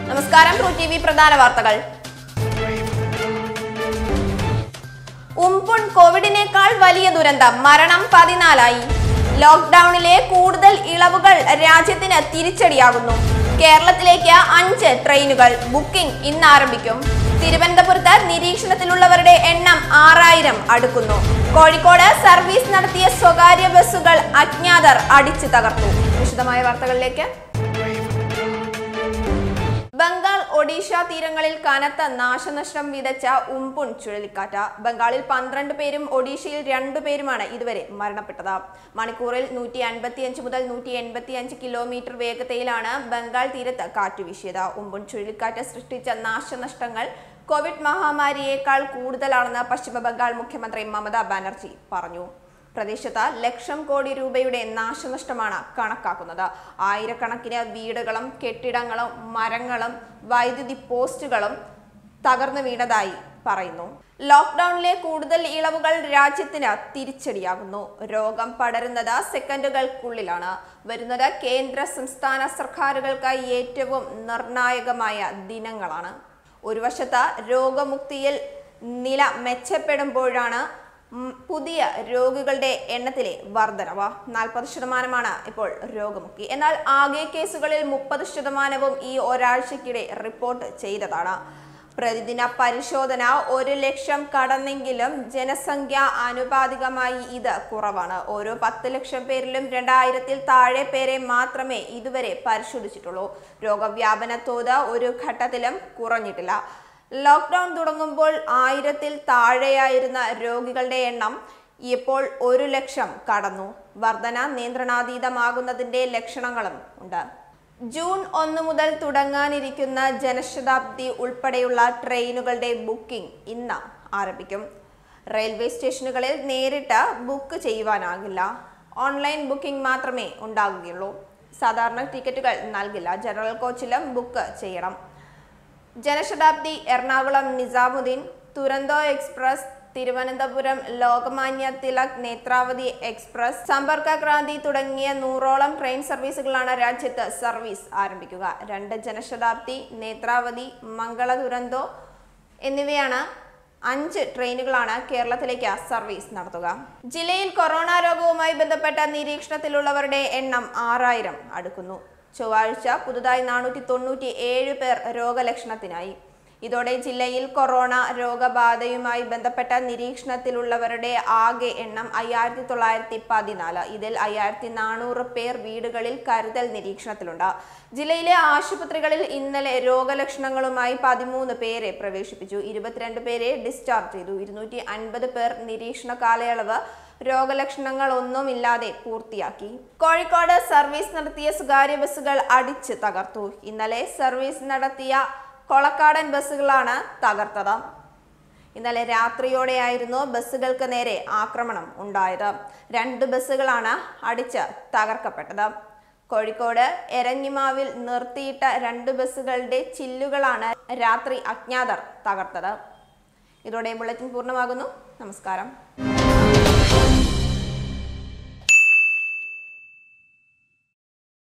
നമസ്കാരം true T V പ്രധാന വാർത്തകൾ ഉംപുൺ കോവിഡിനേക്കാൾ വലിയ ദുരന്തം മരണം പതിനാലായി ലോക്ക്ഡൌണിലെ കൂടുതൽ ഇളവുകൾ രാജ്യത്തിന് തിരിച്ചടിയാകുന്നു കേരളത്തിലേക്ക് അഞ്ച് ട്രെയിനുകൾ ബുക്കിംഗ് ഇന്ന് ആരംഭിക്കും തിരുവനന്തപുരത്ത് നിരീക്ഷണത്തിലുള്ളവരുടെ എണ്ണം ആറായിരം അടുക്കുന്നു കോഴിക്കോട് സർവീസ് നടത്തിയ സ്വകാര്യ ബസ്സുകൾ അജ്ഞാതർ അടിച്ചു തകർത്തു വിശദമായ വാർത്തകളിലേക്ക് ബംഗാൾ ഒഡീഷ തീരങ്ങളിൽ കനത്ത നാശനഷ്ടം വിതച്ച ഉംപുൺ ചുഴലിക്കാറ്റ് ബംഗാളിൽ പന്ത്രണ്ട് പേരും ഒഡീഷയിൽ രണ്ടുപേരുമാണ് ഇതുവരെ മരണപ്പെട്ടത് മണിക്കൂറിൽ നൂറ്റി അൻപത്തിയഞ്ച് മുതൽ നൂറ്റി എൺപത്തിയഞ്ച് കിലോമീറ്റർ വേഗതയിലാണ് ബംഗാൾ തീരത്ത് കാറ്റ് വീശിയത് ഉംപുൺ ചുഴലിക്കാറ്റ് സൃഷ്ടിച്ച നാശനഷ്ടങ്ങൾ കോവിഡ് മഹാമാരിയേക്കാൾ കൂടുതലാണെന്ന് പശ്ചിമ ബംഗാൾ മുഖ്യമന്ത്രി മമതാ ബാനർജി പറഞ്ഞു പ്രദേശത്ത് ലക്ഷം കോടി രൂപയുടെ നാശനഷ്ടമാണ് കണക്കാക്കുന്നത് ആയിരക്കണക്കിന് വീടുകളും കെട്ടിടങ്ങളും മരങ്ങളും വൈദ്യുതി പോസ്റ്റുകളും തകർന്നു വീണതായി പറയുന്നു ലോക്ക്ഡൌണിലെ കൂടുതൽ ഇളവുകൾ രാജ്യത്തിന് തിരിച്ചടിയാകുന്നു രോഗം പടരുന്നത് സെക്കൻഡുകൾക്കുള്ളിലാണ് വരുന്നത് കേന്ദ്ര സംസ്ഥാന സർക്കാരുകൾക്കായി ഏറ്റവും നിർണായകമായ ദിനങ്ങളാണ് ഒരു വശത്ത് രോഗമുക്തിയിൽ നില മെച്ചപ്പെടുമ്പോഴാണ് ഉം, പുതിയ രോഗികളുടെ എണ്ണത്തിലെ വർധനവ് നാൽപ്പത് ശതമാനമാണ് ഇപ്പോൾ രോഗമുക്തി എന്നാൽ ആകെ കേസുകളിൽ മുപ്പത് ശതമാനവും ഈ ഒരാഴ്ചക്കിടെ റിപ്പോർട്ട് ചെയ്തതാണ് പ്രതിദിന പരിശോധന ഒരു ലക്ഷം കടന്നെങ്കിലും ജനസംഖ്യ ആനുപാതികമായി ഇത് കുറവാണ് ഓരോ പത്ത് ലക്ഷം പേരിലും രണ്ടായിരത്തിൽ താഴെ പേരെ മാത്രമേ ഇതുവരെ പരിശോധിച്ചിട്ടുള്ളൂ രോഗവ്യാപന തോത് ഒരു ഘട്ടത്തിലും കുറഞ്ഞിട്ടില്ല ലോക്ക്ഡൌൺ തുടങ്ങുമ്പോൾ ആയിരത്തിൽ താഴെയായിരുന്ന രോഗികളുടെ എണ്ണം ഇപ്പോൾ ഒരു ലക്ഷം കടന്നു വർധന നിയന്ത്രണാതീതമാകുന്നതിന്റെ ലക്ഷണങ്ങളും ഉണ്ട് ജൂൺ ഒന്ന് മുതൽ തുടങ്ങാനിരിക്കുന്ന ജനശതാബ്ദി ഉൾപ്പെടെയുള്ള ട്രെയിനുകളുടെ ബുക്കിംഗ് ഇന്ന് ആരംഭിക്കും റെയിൽവേ സ്റ്റേഷനുകളിൽ നേരിട്ട് ബുക്ക് ചെയ്യുവാനാകില്ല ഓൺലൈൻ ബുക്കിംഗ് മാത്രമേ ഉണ്ടാകുകയുള്ളൂ സാധാരണ ടിക്കറ്റുകൾ നൽകില്ല ജനറൽ കോച്ചിലും ബുക്ക് ചെയ്യണം ജനശതാബ്ദി എറണാകുളം നിസാമുദ്ദീൻ തുരന്തോ എക്സ്പ്രസ് തിരുവനന്തപുരം ലോകമാന്യ തിലക് നേത്രാവതി എക്സ്പ്രസ് സമ്പർക്ക ക്രാന്തി തുടങ്ങിയ നൂറോളം ട്രെയിൻ സർവീസുകളാണ് രാജ്യത്ത് സർവീസ് ആരംഭിക്കുക രണ്ട് ജനശതാബ്ദി നേത്രാവതി മംഗള ദുരന്തോ എന്നിവയാണ് അഞ്ച് ട്രെയിനുകളാണ് കേരളത്തിലേക്ക് സർവീസ് നടത്തുക ജില്ലയിൽ കൊറോണ രോഗവുമായി ബന്ധപ്പെട്ട നിരീക്ഷണത്തിലുള്ളവരുടെ എണ്ണം ആറായിരം അടുക്കുന്നു ചൊവ്വാഴ്ച പുതുതായി നാനൂറ്റി തൊണ്ണൂറ്റി ഏഴ് പേർ രോഗലക്ഷണത്തിനായി ഇതോടെ ജില്ലയിൽ കൊറോണ രോഗബാധയുമായി ബന്ധപ്പെട്ട നിരീക്ഷണത്തിലുള്ളവരുടെ ആകെ എണ്ണം അയ്യായിരത്തി തൊള്ളായിരത്തി പതിനാല് ഇതിൽ അയ്യായിരത്തി നാനൂറ് പേർ വീടുകളിൽ കരുതൽ നിരീക്ഷണത്തിലുണ്ട് ജില്ലയിലെ ആശുപത്രികളിൽ ഇന്നലെ രോഗലക്ഷണങ്ങളുമായി പതിമൂന്ന് പേരെ പ്രവേശിപ്പിച്ചു ഇരുപത്തിരണ്ട് പേരെ ഡിസ്ചാർജ് ചെയ്തു ഇരുന്നൂറ്റി അൻപത് പേർ നിരീക്ഷണ കാലയളവ് രോഗലക്ഷണങ്ങൾ ഒന്നുമില്ലാതെ പൂർത്തിയാക്കി കോഴിക്കോട് സർവീസ് നടത്തിയ സ്വകാര്യ ബസ്സുകൾ അടിച്ച് തകർത്തു ഇന്നലെ സർവീസ് നടത്തിയ കൊളക്കാടൻ ബസ്സുകളാണ് തകർത്തത് ഇന്നലെ രാത്രിയോടെയായിരുന്നു ബസ്സുകൾക്ക് നേരെ ആക്രമണം ഉണ്ടായത് രണ്ട് ബസ്സുകളാണ് അടിച്ച് തകർക്കപ്പെട്ടത് കോഴിക്കോട് എരഞ്ഞിമാവിൽ നിർത്തിയിട്ട രണ്ട് ബസ്സുകളുടെ ചില്ലുകളാണ് രാത്രി അജ്ഞാതർ തകർത്തത് ഇതോടെ ബുള്ളറ്റിൻ പൂർണ്ണമാകുന്നു നമസ്കാരം